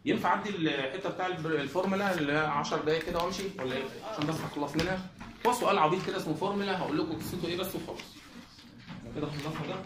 ينفع اعدي الحته بتاع البر- الفورمولا اللي هي 10 دقايق كده وامشي ولا ايه؟ عشان بس اخلص منها هو سؤال عبيط كده اسمه فورمولا هقول لكم قصته ايه بس وخلاص كده خلصنا ده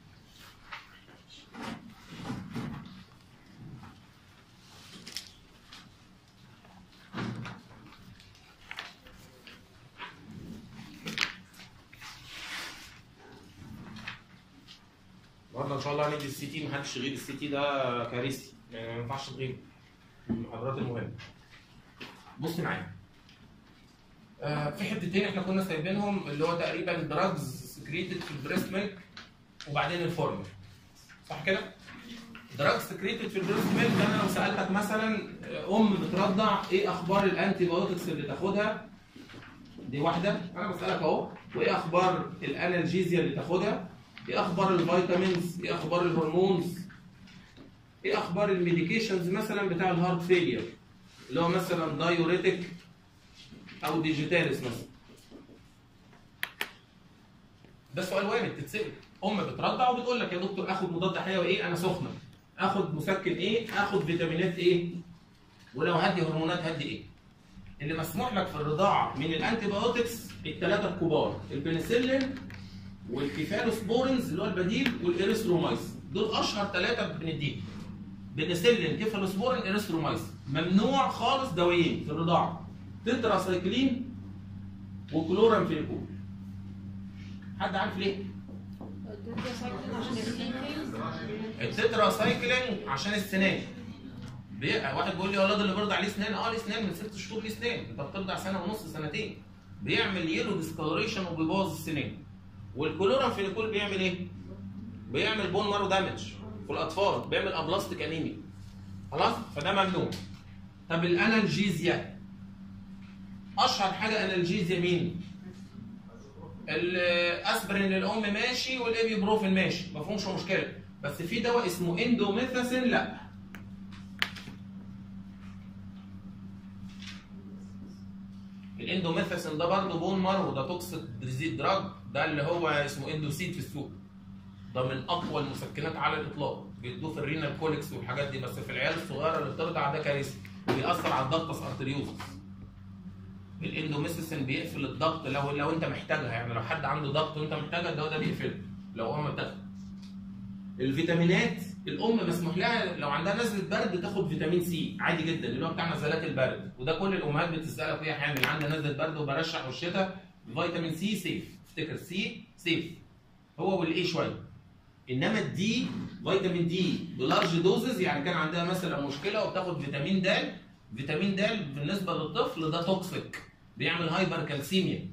النهارده ان شاء الله هندي السي تي محدش يغيب السي تي ده كارثي يعني ما ينفعش تغيب المحاضرات المهمه بص معايا آه في حتتين احنا كنا سايبينهم اللي هو تقريبا دراجز سكريتد في البريست ميلك وبعدين الفورمولا صح كده؟ دراجز سكريتد في البريست ميلك انا لو سالتك مثلا آه، ام بترضع ايه اخبار الانتي بايوتكس اللي تاخدها دي واحده انا بسالك اهو وايه اخبار الانالجيزيا اللي تاخدها ايه اخبار الفيتامينز ايه اخبار الهرمونز ايه اخبار الميديكيشنز مثلا بتاع الهارت فيلير اللي هو مثلا دايوريتك او ديجيتاليس مثلا ده سؤال وارد تتسال ام بترضع وبتقول لك يا دكتور اخد مضاد حيوي ايه انا سخنه اخد مسكن ايه اخد فيتامينات ايه ولو هدي هرمونات هدي ايه اللي مسموح لك في الرضاعه من الانتي بايوتكس الثلاثه الكبار البنسلين والكيفالوسبورينز اللي هو البديل والاريثرومايسين دول اشهر ثلاثه بنديهم بنسلين كيفالوسبورين اريثرومايسين ممنوع خالص دوايين في الرضاعه تتراسايكلين وكلورامفينيكول حد عارف ليه؟ التتراسايكلين عشان السنان بيبقى واحد بيقول لي ولاد اللي بيرضع ليه سنان اه ليه سنان من ست شهور ليه سنان انت بترضع سنه ونص سنتين بيعمل يلو ديسكولريشن وبيبوظ السنان والكلورامفينيكول بيعمل ايه؟ بيعمل بون مارو دامج في الاطفال بيعمل ابلاستيك انيميا خلاص فده ممنوع طب الانالجيزيا اشهر حاجه انالجيزيا مين؟ الاسبرين للام ماشي والابيبروفين ماشي ما فيهمش مشكله بس في دواء اسمه اندوميثاسين لا الاندوميثاسين ده برضه بون مارو ده توكسيك ديزيز دراج ده اللي هو اسمه اندوسيد في السوق ده من اقوى المسكنات على الاطلاق بيدوه في الرينال كوليكس والحاجات دي بس في العيال الصغيره اللي بترضع ده كارثي وبيأثر على الضغط ارتريوزس الاندوميثاسين بيقفل الضغط لو لو انت محتاجها يعني لو حد عنده ضغط وانت محتاجها الدواء ده بيقفله لو هو متاخد الفيتامينات الام مسموح لها لو عندها نزله برد تاخد فيتامين سي عادي جدا اللي هو بتاع نزلات البرد وده كل الامهات بتسالك فيها حامل عندها نزله برد وبرشح والشتاء فيتامين سي سيف افتكر سي سيف هو والاي شويه انما الدي فيتامين دي بلارج دوزز يعني كان عندها مثلا مشكله وبتاخد فيتامين د فيتامين د بالنسبه للطفل ده توكسيك بيعمل هايبر كالسيميا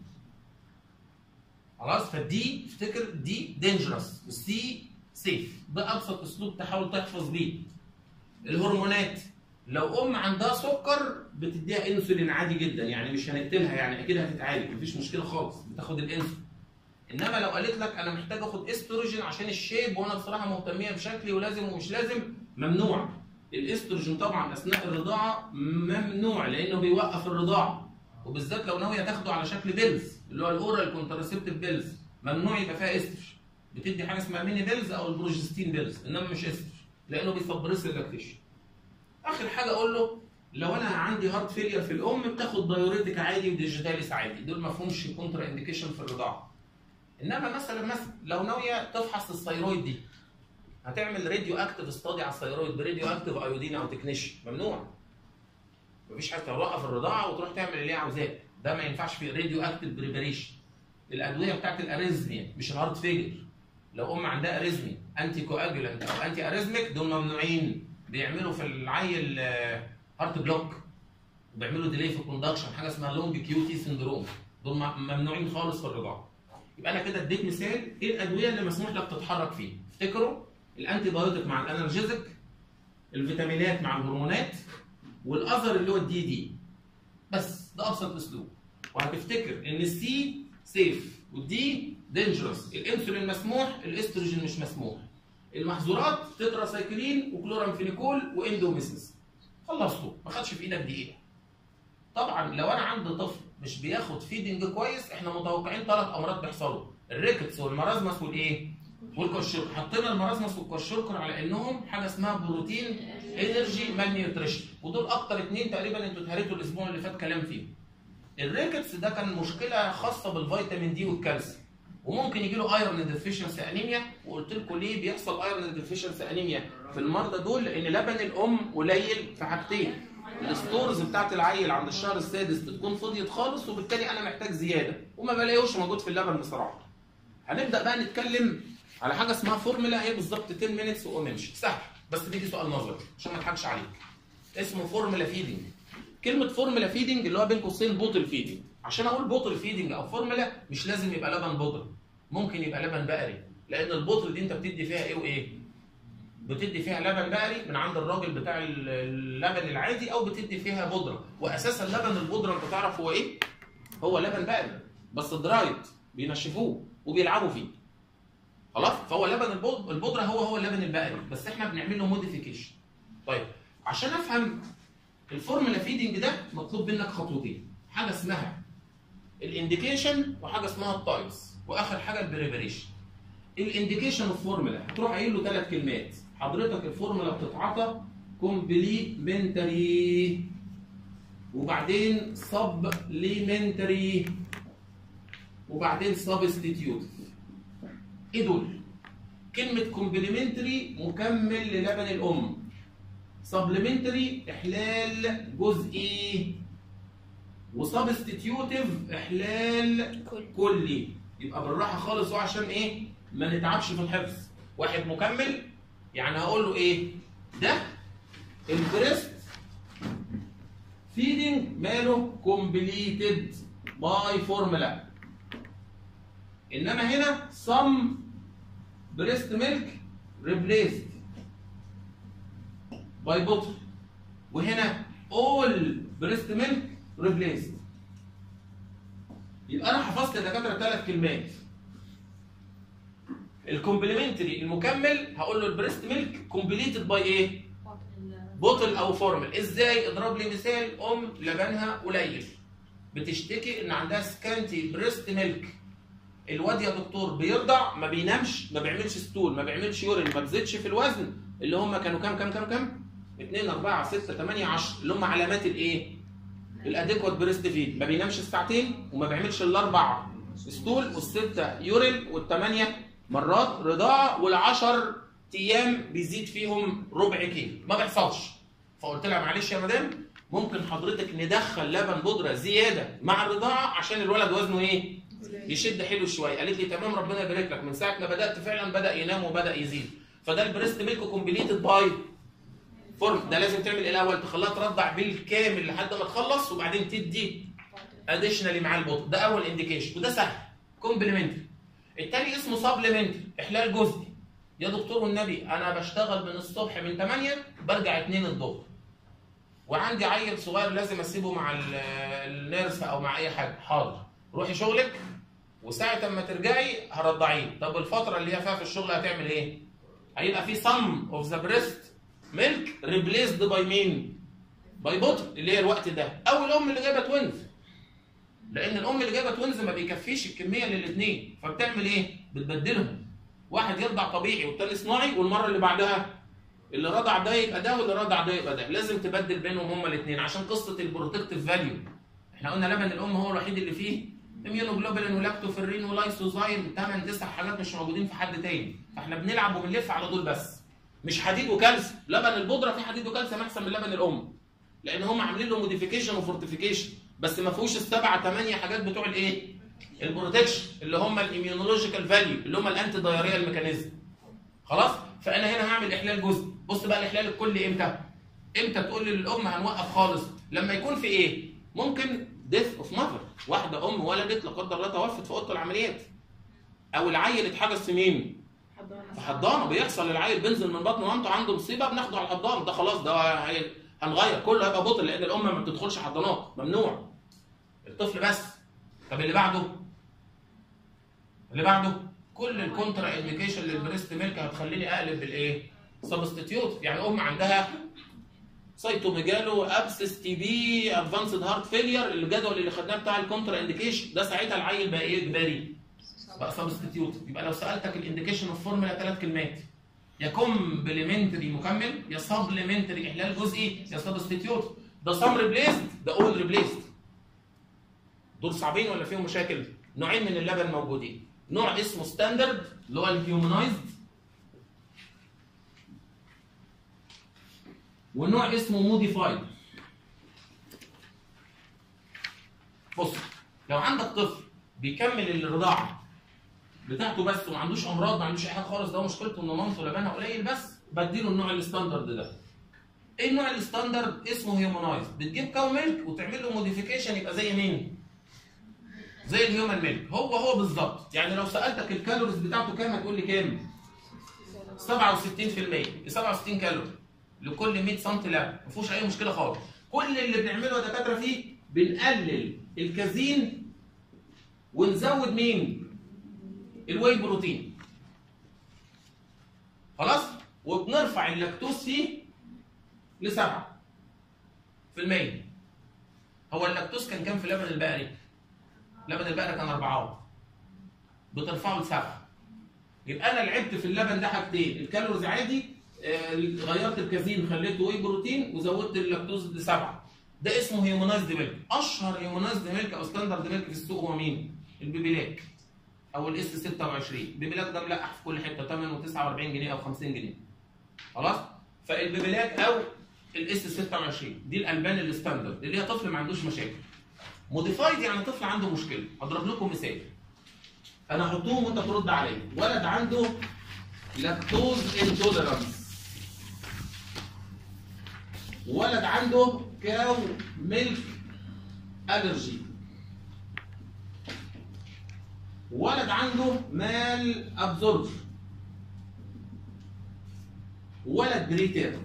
خلاص فالدي افتكر دي دينجرس والسي سيف ده ابسط اسلوب تحاول تحفظ بيه الهرمونات لو ام عندها سكر بتديها انسولين عادي جدا يعني مش هنقتلها يعني اكيد هتتعالج مفيش مشكله خالص بتاخد الانسولين انما لو قالت لك انا محتاج اخد استروجين عشان الشيب وانا بصراحه مهتميه بشكلي ولازم ومش لازم ممنوع الاستروجين طبعا اثناء الرضاعه ممنوع لانه بيوقف الرضاعه وبالذات لو ناويه تاخده على شكل بيلز اللي هو الاورال كونتراسيبتيف بيلز ممنوع يبقى فيها استروجين بتدي حاجه اسمها ميني بيلز او البروجستين بيلز انما مش استروجين لانه بيسبرس اللاكتيشن اخر حاجه اقول له لو انا عندي هارت فيلير في الام بتاخد دايوريتك عادي وديجيتاليس عادي دول ما فيهمش كونترا انديكيشن في الرضاعه انما مثلا مثلا لو ناويه تفحص الثيرويد دي هتعمل راديو اكتيف ستادي على الثيرويد براديو اكتيف ايودين او تكنيشن ممنوع مفيش حاجه توقف الرضاعه وتروح تعمل اللي هي عاوزاه ده ما ينفعش في راديو اكتيف بريباريشن الادويه بتاعت الاريزميا مش الهارت فيلير لو ام عندها اريزميا انتي كواجولانت او انتي اريزميك دول ممنوعين بيعملوا في العيل هارت بلوك وبيعملوا ديلي في الكوندكشن حاجه اسمها لونج كيوتي سندروم دول ممنوعين خالص في الرضاعه يبقى انا كده اديت مثال ايه الادويه اللي مسموح لك تتحرك فيه افتكروا الانتي بايوتيك مع الانرجيزك الفيتامينات مع الهرمونات والاذر اللي هو الدي دي بس ده ابسط اسلوب وهتفتكر ان السي سيف والدي دينجرس الانسولين مسموح الاستروجين مش مسموح المحظورات تتراسايكلين وكلورامفينيكول واندوميسيس خلصتوا ما خدش في ايدك دقيقه طبعا لو انا عندي طفل مش بياخد فيدنج كويس احنا متوقعين ثلاث امراض بيحصلوا الريكتس والمرازمس والايه والكوشوركر حطينا المرازمس والكوشوركر على انهم حاجه اسمها بروتين انرجي مالنيوتريشن ودول اكتر اتنين تقريبا انتوا اتهريتوا الاسبوع اللي فات كلام فيهم الريكتس ده كان مشكله خاصه بالفيتامين دي والكالسيوم وممكن يجي له ايرون ديفيشنسي انيميا وقلت لكم ليه بيحصل ايرون ديفيشنسي انيميا في المرضى دول لان لبن الام قليل في حاجتين الستورز بتاعت العيل عند الشهر السادس بتكون فضيت خالص وبالتالي انا محتاج زياده وما بلاقيهوش موجود في اللبن بصراحه هنبدا بقى نتكلم على حاجه اسمها فورمولا هي بالظبط 10 مينتس ونمشي سهل بس بيجي سؤال نظري عشان ما اضحكش عليك اسمه فورمولا فيدنج كلمه فورمولا فيدنج اللي هو بين قوسين بوتل فيدنج عشان اقول بوتل فيدنج او فورمولا مش لازم يبقى لبن بودره ممكن يبقى لبن بقري لان البوتل دي انت بتدي فيها ايه وايه بتدي فيها لبن بقري من عند الراجل بتاع اللبن العادي او بتدي فيها بودره واساسا لبن البودره انت تعرف هو ايه هو لبن بقري بس درايت بينشفوه وبيلعبوا فيه خلاص فهو لبن البودره هو هو اللبن البقري بس احنا بنعمل له موديفيكيشن طيب عشان افهم الفورمولا فيدنج ده مطلوب منك خطوتين حاجه اسمها الانديكيشن وحاجه اسمها التايبس واخر حاجه البريبريشن الانديكيشن الفورمولا هتروح قايل له ثلاث كلمات حضرتك الفورمولا بتتعطى كومبليمنتري وبعدين سبليمنتري وبعدين سبستيتيوت ايه دول كلمه كومبليمنتري مكمل للبن الام سبليمنتري احلال جزئي وسبستيتيوتيف احلال كلي يبقى بالراحه خالص وعشان ايه ما نتعبش في الحفظ واحد مكمل يعني هقول له ايه ده البريست فيدنج ماله كومبليتد باي فورمولا انما هنا سم بريست ميلك ريبليسد باي بوتل وهنا اول بريست ميلك ريبليسد يبقى انا حفظت الدكاتره ثلاث كلمات الكومبلمنتري المكمل هقول له البريست ميلك كومبليتد باي ايه؟ بوتل او فورمال ازاي؟ اضرب لي مثال ام لبنها قليل بتشتكي ان عندها سكانتي بريست ميلك الواد يا دكتور بيرضع ما بينامش ما بيعملش ستول ما بيعملش يورين ما بيزيدش في الوزن اللي هم كانوا كام كام كام كام 2 4 6 8 10 اللي هم علامات الايه الاديكوات بريست فيد ما بينامش الساعتين وما بيعملش الاربع ستول والسته يورين والثمانيه مرات رضاعه والعشر ايام بيزيد فيهم ربع كيلو ما بيحصلش فقلت لها معلش يا مدام ممكن حضرتك ندخل لبن بودره زياده مع الرضاعه عشان الولد وزنه ايه يشد حلو شويه قالت لي تمام ربنا يبارك لك من ساعه ما بدات فعلا بدا ينام وبدا يزيد فده البريست ميلك كومبليتد باي فورم ده لازم تعمل ايه الاول تخليها ترضع بالكامل لحد ما تخلص وبعدين تدي اديشنالي مع البطء ده اول انديكيشن وده سهل كومبلمنتري التاني اسمه سبلمنتري احلال جزئي يا دكتور والنبي انا بشتغل من الصبح من 8 برجع 2 الظهر وعندي عيل صغير لازم اسيبه مع النيرس او مع اي حاجه حاضر روحي شغلك وساعه ما ترجعي هرضعيه طب الفتره اللي هي فيها في الشغل هتعمل ايه هيبقى في سم اوف ذا بريست ميلك ريبليسد باي مين باي بوتل اللي هي الوقت ده او الام اللي جايبه توينز لان الام اللي جايبه توينز ما بيكفيش الكميه للاثنين فبتعمل ايه بتبدلهم واحد يرضع طبيعي والتاني صناعي والمره اللي بعدها اللي رضع ده يبقى ده واللي رضع ده يبقى ده لازم تبدل بينهم هما الاثنين عشان قصه البروتكتيف فاليو احنا قلنا لبن الام هو الوحيد اللي فيه اميونوجلوبولين ولاكتوفيرين ولايسوزايم 8 9 حاجات مش موجودين في حد تاني فاحنا بنلعب وبنلف على دول بس مش حديد وكالسيوم لبن البودره فيه حديد وكالسيوم احسن من لبن الام لان هم عاملين له موديفيكيشن وفورتيفيكيشن بس ما فيهوش السبعه ثمانيه حاجات بتوع الايه البروتكشن اللي هم الاميونولوجيكال فاليو اللي هم الانتي دايريال ميكانيزم خلاص فانا هنا هعمل احلال جزء بص بقى الاحلال الكلي امتى امتى تقول للام هنوقف خالص لما يكون في ايه ممكن ديث اوف ماذر واحده ام ولدت لا قدر الله توفت في اوضه العمليات او العيل اتحجز في مين في حضانه بيحصل العيل بينزل من بطن مامته عنده مصيبه بناخده على الحضانه ده خلاص ده هي... هنغير كله هيبقى بطل لان الام ما بتدخلش حضانات ممنوع الطفل بس طب اللي بعده اللي بعده كل الكونترا انديكيشن للبريست ميلك هتخليني اقلب بالايه؟ سبستيتيوت يعني ام عندها سايتوميجالو ابسس تي بي ادفانسد هارت فيلير الجدول اللي خدناه بتاع الكونترا انديكيشن ده ساعتها العيل بقى ايه اجباري؟ بقى سبستيتيوت يبقى لو سالتك الانديكيشن اوف فورمولا ثلاث كلمات يا كومبلمنتري مكمل يا سبلمنتري احلال جزئي يا سبستيتيوت ده سم ريبليسد ده اول ريبليسد دول صعبين ولا فيهم مشاكل نوعين من اللبن موجودين نوع اسمه ستاندرد اللي هو الهيومنايزد ونوع اسمه موديفايد بص لو عندك طفل بيكمل الرضاعه بتاعته بس وما عندوش امراض ما عندوش اي حاجه خالص ده مشكلته ان مامته لبنها قليل بس بديله النوع الستاندرد ده ايه النوع الستاندرد اسمه هيومنايز بتجيب كاو ميلك وتعمل له موديفيكيشن يبقى زي مين زي الهيومن ميلك هو هو بالظبط يعني لو سالتك الكالوريز بتاعته كام هتقول لي كام 67% 67 كالوري لكل 100 سم لبن ما فيهوش اي مشكله خالص كل اللي بنعمله يا دكاتره فيه بنقلل الكازين ونزود مين الواي بروتين خلاص وبنرفع اللاكتوز فيه لسبعة في المية هو اللاكتوز كان كام في لبن البقري؟ لبن البقري كان أربعة بترفعه لسبعة يبقى أنا لعبت في اللبن ده حاجتين الكالوريز عادي آه، غيرت الكازين خليته واي بروتين وزودت اللاكتوز لسبعة ده اسمه هيومنايزد ميلك أشهر هيومنايزد ميلك أو ستاندرد ميلك في السوق هو مين؟ البيبيلاك او الاس 26 بيبيلاك ده ملقح في كل حته ثمنه 49 جنيه او 50 جنيه خلاص فالبيبيلاك او الاس 26 دي الالبان الستاندرد اللي هي طفل ما عندوش مشاكل موديفايد يعني طفل عنده مشكله هضرب لكم مثال انا احطهم وانت ترد عليا ولد عنده لاكتوز انتوليرانس ولد عنده كاو ميلك الرجي ولد عنده مال ابزورب ولد بريتير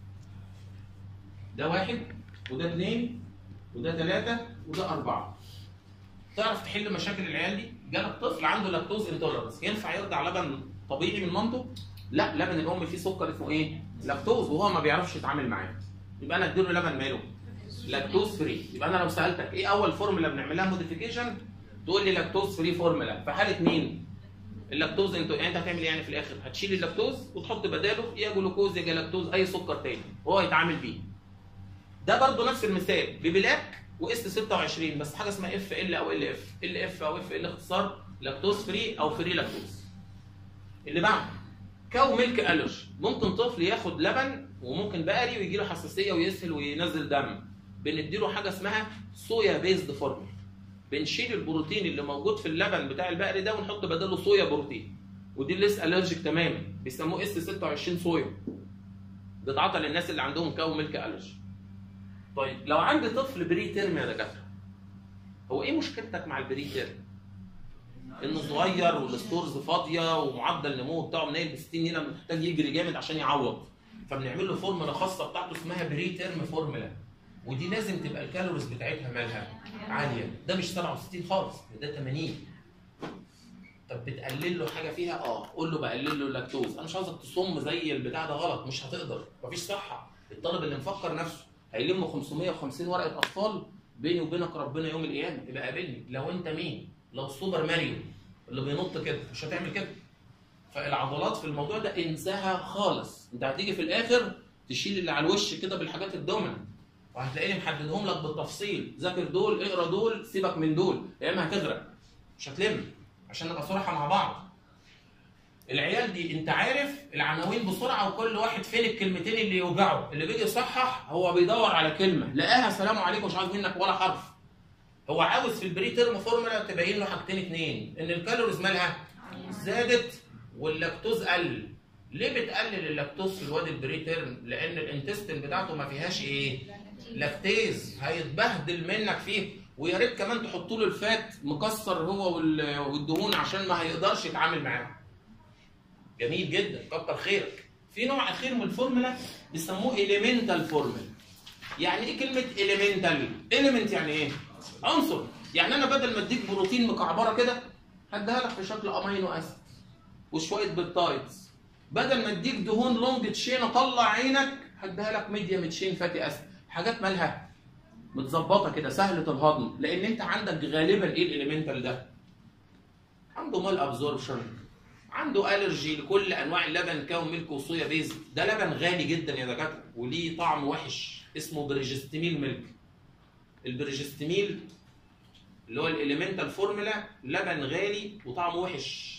ده واحد وده اثنين وده ثلاثة وده أربعة تعرف تحل مشاكل العيال دي؟ جالك طفل عنده لاكتوز انتولرنس ينفع يرضع لبن طبيعي من مامته؟ لا لبن الأم فيه سكر اسمه إيه؟ لاكتوز وهو ما بيعرفش يتعامل معاه يبقى أنا أديله لبن ماله؟ لاكتوز فري يبقى أنا لو سألتك إيه أول فورمولا بنعملها موديفيكيشن تقول لي لاكتوز فري فورمولا في حاله مين؟ اللاكتوز انت يعني انت هتعمل ايه يعني في الاخر؟ هتشيل اللاكتوز وتحط بداله يا جلوكوز يا جلاكتوز اي سكر تاني وهو يتعامل بيه. ده برضه نفس المثال ببلاك واس 26 بس حاجه اسمها اف ال او ال اف ال اف او اف ال اختصار لاكتوز فري او فري لاكتوز. اللي بعده كاو ميلك الرج ممكن طفل ياخد لبن وممكن بقري ويجي له حساسيه ويسهل وينزل دم بنديله حاجه اسمها صويا بيزد فورمولا بنشيل البروتين اللي موجود في اللبن بتاع البقري ده ونحط بداله صويا بروتين ودي ليس الرجيك تماما بيسموه اس 26 صويا بيتعاطى للناس اللي عندهم كاو ميلك الرجي طيب لو عندي طفل بري تيرم يا دكاتره هو ايه مشكلتك مع البري تيرم؟ انه صغير والستورز فاضيه ومعدل النمو بتاعه منيل ب 60 نيله محتاج يجري جامد عشان يعوض فبنعمل له فورمولا خاصه بتاعته اسمها بري تيرم فورمولا ودي لازم تبقى الكالوريز بتاعتها مالها عاليه ده مش 67 خالص ده 80 طب بتقلل له حاجه فيها اه قول له بقلل له اللاكتوز انا مش عاوزك تصم زي البتاع ده غلط مش هتقدر مفيش صحه الطالب اللي مفكر نفسه هيلم 550 ورقه اطفال بيني وبينك ربنا يوم القيامه يبقى قابلني لو انت مين لو سوبر ماريو اللي بينط كده مش هتعمل كده فالعضلات في الموضوع ده انساها خالص انت هتيجي في الاخر تشيل اللي على الوش كده بالحاجات الدومينant وهتلاقيني محددهم لك بالتفصيل ذاكر دول اقرا دول سيبك من دول يا اما هتغرق مش هتلم عشان نبقى صراحه مع بعض العيال دي انت عارف العناوين بسرعه وكل واحد فين الكلمتين اللي يوجعه اللي بيجي يصحح هو بيدور على كلمه لقاها سلام عليكم مش عاوز منك ولا حرف هو عاوز في البري تيرم فورمولا تبين له حاجتين اتنين ان الكالوريز مالها زادت واللاكتوز قل ليه بتقلل اللاكتوز في الواد البري تيرم لان الانتستين بتاعته ما فيهاش ايه لاكتيز هيتبهدل منك فيه ويا ريت كمان تحط له الفات مكسر هو وال- والدهون عشان ما هيقدرش يتعامل معاه جميل جدا كتر خيرك في نوع اخير من الفورمولا بيسموه اليمنتال فورمولا يعني ايه كلمه اليمنتال اليمنت يعني ايه عنصر يعني انا بدل ما اديك بروتين مكعبره كده هديها لك في شكل امينو اسيد وشويه بيبتايدز بدل ما اديك دهون لونج تشين اطلع عينك هديها لك ميديم تشين فاتي اسيد حاجات مالها متظبطه كده سهله الهضم لان انت عندك غالبا ايه الاليمنتال ده عنده مال ابزوربشن عنده الرجي لكل انواع اللبن كون ميلك وصويا بيز ده لبن غالي جدا يا دكاتره وليه طعم وحش اسمه بريجستميل ميلك البريجستميل اللي هو الاليمنتال فورمولا لبن غالي وطعمه وحش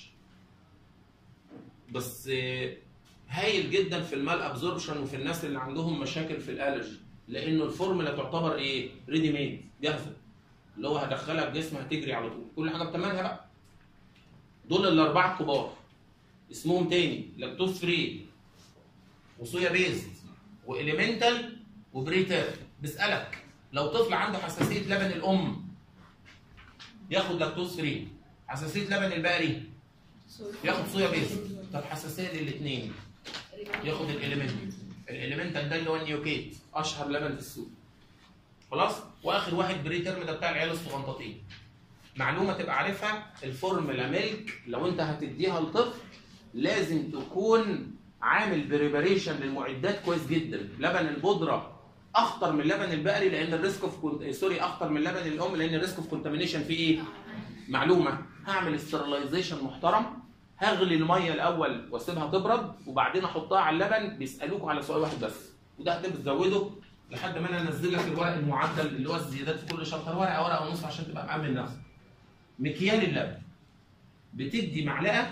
بس آه، هايل جدا في المال ابزوربشن وفي الناس اللي عندهم مشاكل في الالرجي لانه الفورمولا تعتبر ايه ريدي ميد جاهزه اللي هو هدخلها بجسم هتجري على طول كل حاجه بتمنها بقى دول الاربعه الكبار اسمهم تاني لاكتوز فري وصويا بيزد واليمنتال وبريتر بسالك لو طفل عنده حساسيه لبن الام ياخد لاكتوز فري حساسيه لبن البقري ياخد صويا بيزد طب حساسيه للاثنين ياخد الاليمنت الاليمنتال ده اللي هو النيوكيت اشهر لبن في السوق خلاص واخر واحد بري ترم ده بتاع العيال الصغنطاطين معلومه تبقى عارفها الفورمولا ميلك لو انت هتديها لطفل لازم تكون عامل بريباريشن للمعدات كويس جدا لبن البودره اخطر من لبن البقري لان الريسك اوف كنت... سوري اخطر من لبن الام لان الريسك اوف كونتامينيشن فيه ايه معلومه هعمل استرلايزيشن محترم هغلي الميه الاول واسيبها تبرد وبعدين احطها على اللبن بيسالوكوا على سؤال واحد بس وده هتبقى تزوده لحد ما انا انزل لك الورق المعدل اللي هو الزيادات في كل شابتر ورقه ورقه ونص عشان تبقى مأمن نفسك. مكيال اللبن بتدي معلقه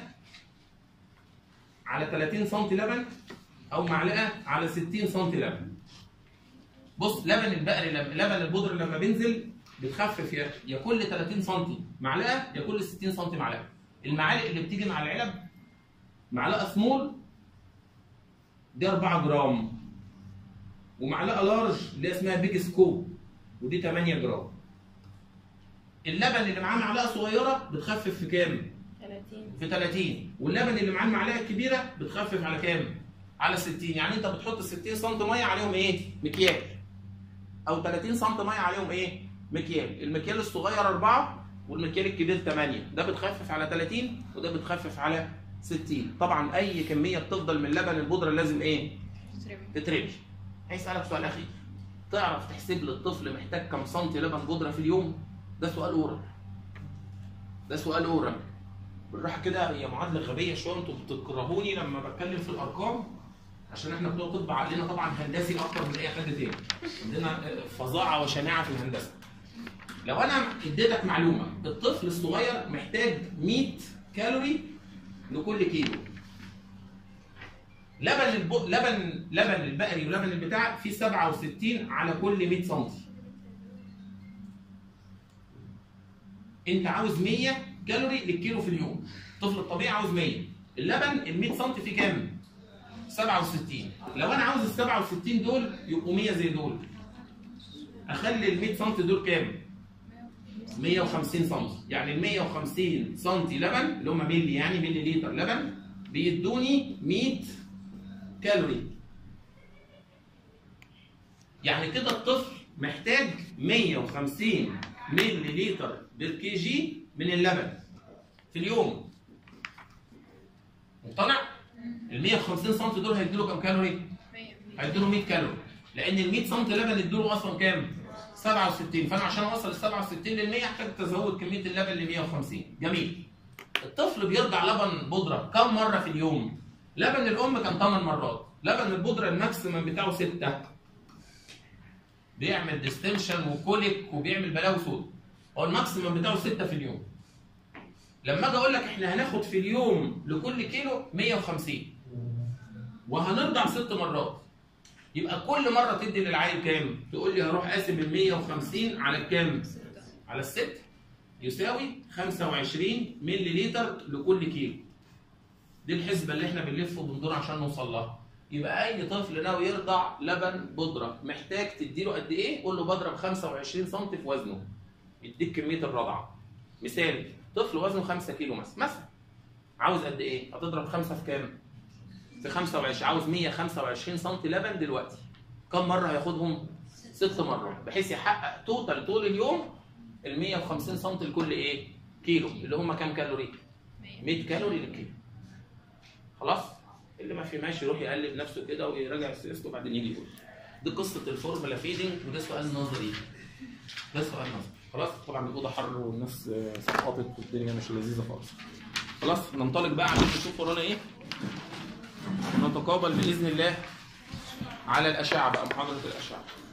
على 30 سم لبن او معلقه على 60 سم لبن. بص لبن البقري لما لبن البودر لما بينزل بتخفف يا يا كل 30 سم معلقه يا كل 60 سم معلقه. المعالق اللي بتيجي مع العلب معلقه سمول دي 4 جرام ومعلقه لارج اللي هي اسمها بيج سكوب ودي 8 جرام اللبن اللي معاه معلقه صغيره بتخفف في كام 30 في 30 واللبن اللي معاه المعلقه الكبيره بتخفف على كام على 60 يعني انت بتحط 60 سم ميه عليهم ايه مكيال او 30 سم ميه عليهم ايه مكيال المكيال الصغير 4 والمكيال الكبير 8 ده بتخفف على 30 وده بتخفف على 60 طبعا اي كميه بتفضل من لبن البودره لازم ايه تترمي هيسألك سؤال أخير تعرف تحسب للطفل محتاج كم سنتي لبن بودرة في اليوم؟ ده سؤال أورال ده سؤال أورال بالراحة كده هي معادلة غبية شوية انتوا بتكرهوني لما بتكلم في الأرقام عشان احنا بتوع طب عقلنا طبعا هندسي أكتر من أي حد تاني عندنا فظاعة وشناعة في الهندسة لو أنا اديتك معلومة الطفل الصغير محتاج 100 كالوري لكل كيلو لبن الب... لبن لبن البقري ولبن البتاع فيه 67 على كل 100 سم انت عاوز 100 كالوري للكيلو في اليوم الطفل الطبيعي عاوز 100 اللبن ال 100 سم فيه كام 67 لو انا عاوز ال 67 دول يبقوا 100 زي دول اخلي ال 100 سم دول كام 150 سم يعني ال 150 سم لبن اللي هم ملي يعني ملي لتر لبن بيدوني 100 كالوري يعني كده الطفل محتاج 150 ملي لتر بالكي جي من اللبن في اليوم مقتنع؟ ال 150 سم دول هيديله كام كالوري؟ هيديله 100 كالوري لان ال 100 سم لبن ادوله اصلا كام؟ 67 فانا عشان اوصل ال 67 لل 100 احتاج تزود كميه اللبن ل 150 جميل الطفل بيرضع لبن بودره كم مره في اليوم؟ لبن الام كان 8 مرات لبن البودره الماكسيمم بتاعه 6 بيعمل ديستنشن وكوليك وبيعمل بلاوي سود هو الماكسيمم بتاعه 6 في اليوم لما اجي اقول لك احنا هناخد في اليوم لكل كيلو 150 وهنرضع ست مرات يبقى كل مره تدي للعيل كام؟ تقول لي هروح قاسم ال 150 على الكام؟ على الست يساوي 25 ملي لتر لكل كيلو دي الحسبه اللي احنا بنلف وبندور عشان نوصل لها يبقى اي طفل ناوي يرضع لبن بودره محتاج تديله قد ايه؟ قول له بضرب 25 سم في وزنه يديك كميه الرضعه مثال طفل وزنه 5 كيلو مثلا مثلا عاوز قد ايه؟ هتضرب 5 في كام؟ في 25 عاوز 125 سم لبن دلوقتي كم مره هياخدهم؟ ست مرات بحيث يحقق توتال طول اليوم ال 150 سم لكل ايه؟ كيلو اللي هم كام كالوري؟ 100 كالوري للكيلو خلاص؟ اللي ما فهمهاش يروح يقلب نفسه كده ويراجع سياسته وبعدين يجي يقول دي قصه الفورمولا فيدنج وده سؤال نظري ده سؤال نظري خلاص طبعا الاوضه حر والناس آه، سقطت والدنيا مش لذيذه خالص خلاص ننطلق بقى عشان نشوف ورانا ايه نتقابل باذن الله على الاشعه بقى محاضره الاشعه